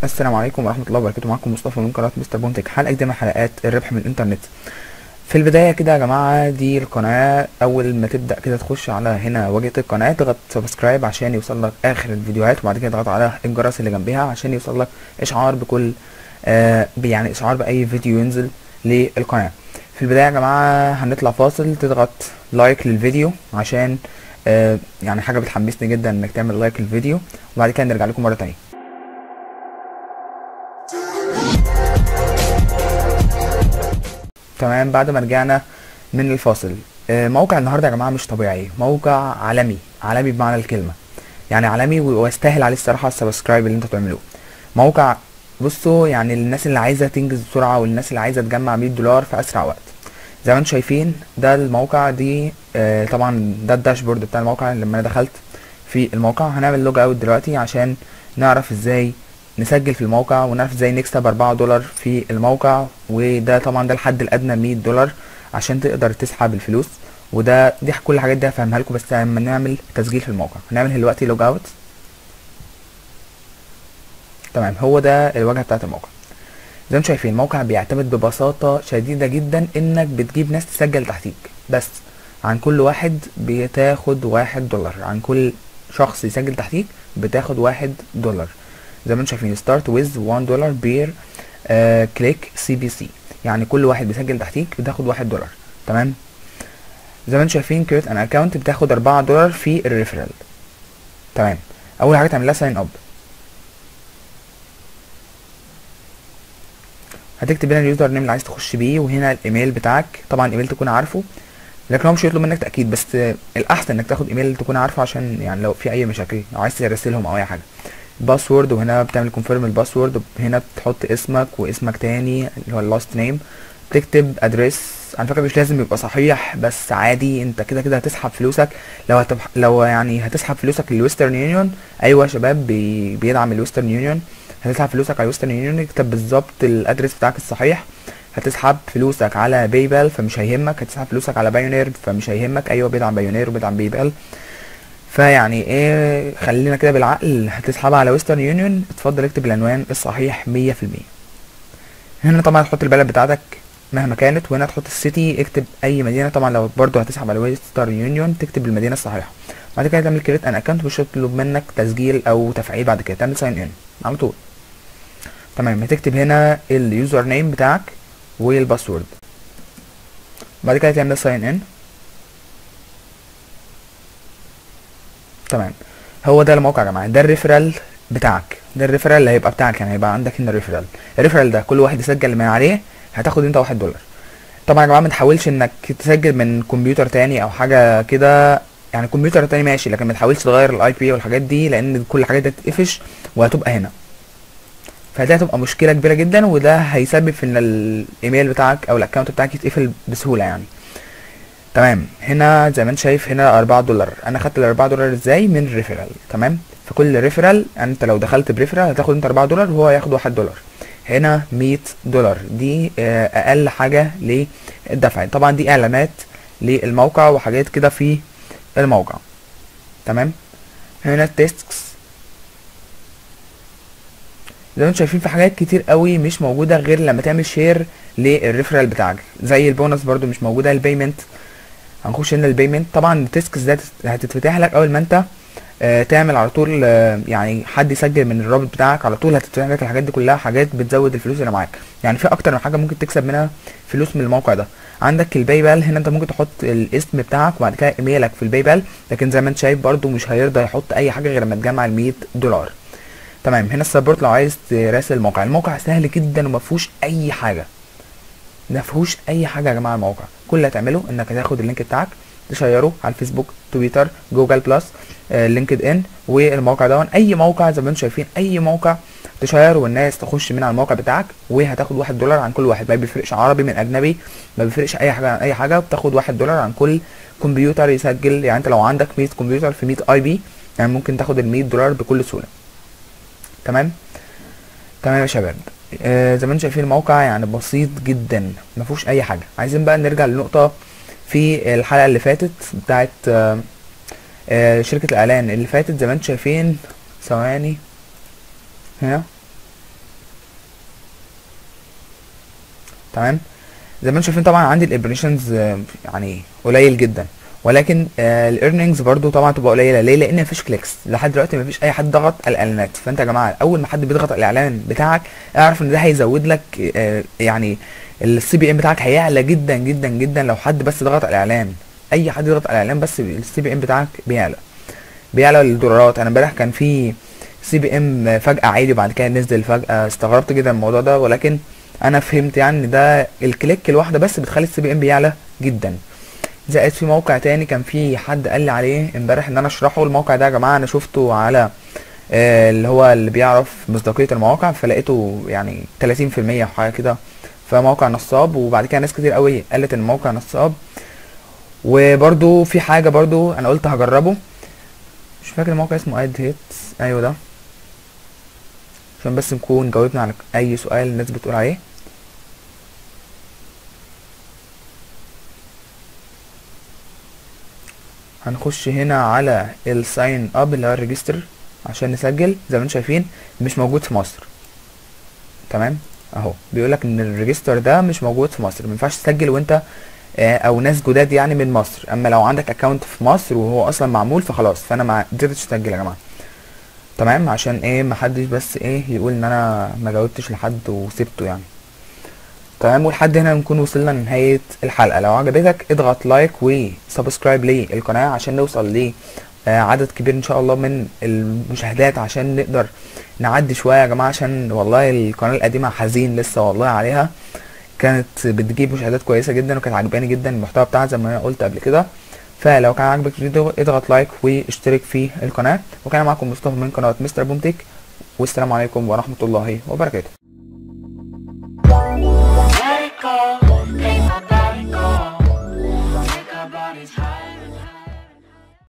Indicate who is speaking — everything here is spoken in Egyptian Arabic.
Speaker 1: السلام عليكم ورحمة الله وبركاته معكم مصطفى من قناة مستر بونتك حلقة جديدة من حلقات الربح من الإنترنت في البداية كده يا جماعة دي القناة أول ما تبدأ كده تخش على هنا واجهة القناة تضغط سبسكرايب عشان يوصلك آخر الفيديوهات وبعد كده تضغط على الجرس اللي جنبها عشان يوصلك إشعار بكل آه يعني إشعار بأي فيديو ينزل للقناة في البداية يا جماعة هنطلع فاصل تضغط لايك للفيديو عشان آه يعني حاجة بتحمسني جدا انك تعمل لايك للفيديو وبعد كده نرجع لكم مرة تانية تمام بعد ما رجعنا من الفاصل آه، موقع النهارده يا جماعه مش طبيعي موقع عالمي عالمي بمعنى الكلمه يعني عالمي ويستاهل عليه الصراحه السبسكرايب اللي انتوا بتعملوه موقع بصوا يعني للناس اللي عايزه تنجز بسرعه والناس اللي عايزه تجمع 100 دولار في اسرع وقت زي ما انتم شايفين ده الموقع دي آه طبعا ده الداشبورد بتاع الموقع لما انا دخلت في الموقع هنعمل لوج اوت دلوقتي عشان نعرف ازاي نسجل في الموقع ونعرف ازاي نكسب 4 دولار في الموقع وده طبعا ده الحد الادنى 100 دولار عشان تقدر تسحب الفلوس وده دي كل الحاجات دي هفهمها لكم بس لما نعمل تسجيل في الموقع هنعمل دلوقتي لوج اوت تمام هو ده الواجهه بتاعت الموقع زي ما انتم شايفين الموقع بيعتمد ببساطه شديده جدا انك بتجيب ناس تسجل تحتيك بس عن كل واحد بتاخد واحد دولار عن كل شخص يسجل تحتيك بتاخد واحد دولار زي ما انتم شايفين ستارت ويز 1 دولار بير كليك سي بي سي يعني كل واحد بيسجل تحتيك بتاخد واحد دولار تمام زي ما انتم شايفين كريت ان اكونت بتاخد 4 دولار في الريفرال تمام اول حاجه تعملها ساين اب هتكتب هنا اليوزر نيم اللي عايز تخش بيه وهنا الايميل بتاعك طبعا ايميل تكون عارفه لكن هو مش هيطلب منك تاكيد بس الاحسن انك تاخد ايميل تكون عارفه عشان يعني لو في اي مشاكل لو عايز ترسلهم او اي حاجه باسورد وهنا بتعمل كونفيرم الباسورد هنا بتحط اسمك واسمك تاني اللي هو اللاست نيم تكتب ادريس على فكره مش لازم يبقى صحيح بس عادي انت كده كده هتسحب فلوسك لو هتب... لو يعني هتسحب فلوسك للويسترن يونيون ايوه يا شباب بي... بيدعم الويسترن يونيون هتسحب فلوسك على الويسترن يونيون اكتب بالظبط الادريس بتاعك الصحيح هتسحب فلوسك على بايبال فمش هيهمك هتسحب فلوسك على بايونير فمش هيهمك ايوه بيدعم بايونير وبيدعم بايبال فيعني ايه خلينا كده بالعقل هتسحبها على ويسترن يونيون اتفضل اكتب العنوان الصحيح مية في المية هنا طبعا تحط البلد بتاعتك مهما كانت وهنا تحط السيتي اكتب اي مدينه طبعا لو برضو هتسحب على ويسترن يونيون تكتب المدينه الصحيحه بعد كده تعمل كريت ان اكونت مش هيطلب منك تسجيل او تفعيل بعد كده تعمل ساين ان على طول تمام هتكتب هنا اليوزر نيم بتاعك والباسورد بعد كده تعمل ساين ان تمام هو ده الموقع يا جماعه ده الريفرال بتاعك ده الريفرال اللي هيبقى بتاعك يعني هيبقى عندك هنا الريفرال الريفرال ده كل واحد يسجل من عليه هتاخد انت واحد دولار طبعا يا جماعه ما تحاولش انك تسجل من كمبيوتر تاني او حاجه كده يعني كمبيوتر تاني ماشي لكن ما تحاولش تغير الاي بي والحاجات دي لان كل الحاجات دي هتتقفش وهتبقى هنا فدي هتبقى مشكله كبيره جدا وده هيسبب في ان الايميل بتاعك او الاكونت بتاعك يتقفل بسهوله يعني تمام هنا زي ما انت شايف هنا 4 دولار انا خدت ال 4 دولار ازاي من ريفرال تمام فكل ريفرال انت لو دخلت بريفرال هتاخد انت 4 دولار وهو هياخد 1 دولار هنا 100 دولار دي اقل حاجه للدفع طبعا دي اعلانات للموقع وحاجات كده في الموقع تمام هنا التيستكس زي ما انتم شايفين في حاجات كتير قوي مش موجوده غير لما تعمل شير للريفرال بتاعك زي البونص برضو مش موجوده البيمنت هنخش هنا البيمنت طبعا التيسكس ده هتتفتح لك اول ما انت آه تعمل على طول آه يعني حد يسجل من الرابط بتاعك على طول هتتفتح لك الحاجات دي كلها حاجات بتزود الفلوس اللي معاك يعني في اكتر من حاجه ممكن تكسب منها فلوس من الموقع ده عندك الباي بال هنا انت ممكن تحط الاسم بتاعك وبعد كده ايميلك في الباي بال لكن زي ما انت شايف برضو مش هيرضى يحط اي حاجه غير لما تجمع ال 100 دولار تمام هنا السبورت لو عايز تراسل الموقع الموقع سهل جدا وما فيهوش اي حاجه ما فيهوش اي حاجه يا جماعه الموقع كل اللي هتعمله انك هتاخد اللينك بتاعك تشيره على الفيسبوك تويتر جوجل بلس آه، لينكد ان والموقع ده اي موقع زي ما انتم شايفين اي موقع تشيره والناس تخش من على الموقع بتاعك وهتاخد واحد دولار عن كل واحد ما بيفرقش عربي من اجنبي ما بيفرقش اي حاجه عن اي حاجه بتاخد واحد دولار عن كل كمبيوتر يسجل يعني انت لو عندك 100 كمبيوتر في 100 اي بي يعني ممكن تاخد ال 100 دولار بكل سهوله تمام تمام يا شباب آه زي ما انتم شايفين الموقع يعني بسيط جدا ما فيهوش اي حاجه عايزين بقى نرجع لنقطه في الحلقه اللي فاتت بتاعت آه آه شركه الاعلان اللي فاتت زي ما انتم شايفين ثواني هنا تمام زي ما انتم شايفين طبعا عندي الامبريشنز يعني قليل جدا ولكن الايرنينجز برضو طبعا تبقى قليله ليه لان مفيش كليكس لحد دلوقتي مفيش اي حد ضغط على الاعلانات فانت يا جماعه اول ما حد بيضغط على الاعلان بتاعك اعرف ان ده هيزود لك آه، يعني السي بي ام بتاعك هيعلى جدا جدا جدا لو حد بس ضغط على الاعلان اي حد يضغط على الاعلان بس السي بي ام بتاعك بيعلى بيعلى الدولارات انا امبارح كان في سي بي ام فجاه عالي وبعد كده نزل فجاه استغربت جدا من الموضوع ده ولكن انا فهمت يعني ان ده الكليك الواحده بس بتخلي السي بي ام بيعلى جدا زائد في موقع تاني كان في حد قال لي عليه امبارح ان انا اشرحه الموقع ده يا جماعه انا شفته على آه، اللي هو اللي بيعرف مصداقيه المواقع فلقيته يعني 30% او حاجه كده فموقع نصاب وبعد كده ناس كتير قوي قالت ان الموقع نصاب وبرضو في حاجه برضو انا قلت هجربه مش فاكر الموقع اسمه اد هيتس ايوه ده عشان بس نكون جاوبنا على اي سؤال الناس بتقول عليه هنخش هنا على الساين اب اللي هو الريجستر عشان نسجل زي ما انتم شايفين مش موجود في مصر تمام اهو بيقول لك ان الريجستر ده مش موجود في مصر ما ينفعش تسجل وانت آه، او ناس جداد يعني من مصر اما لو عندك اكونت في مصر وهو اصلا معمول فخلاص فانا ما قدرتش اسجل يا جماعه تمام عشان ايه محدش بس ايه يقول ان انا ما جاوبتش لحد وسبته يعني تمام ولحد هنا نكون وصلنا لنهاية الحلقة لو عجبتك اضغط لايك وسبسكرايب للقناة عشان نوصل ل آه، عدد كبير ان شاء الله من المشاهدات عشان نقدر نعدي شوية يا جماعة عشان والله القناة القديمة حزين لسه والله عليها كانت بتجيب مشاهدات كويسة جدا وكانت عجباني جدا المحتوى بتاعها زي ما انا قلت قبل كده فلو كان عاجبك الفيديو اضغط لايك واشترك في القناة وكان معكم مصطفى من قناة مستر بومتك والسلام عليكم ورحمة الله وبركاته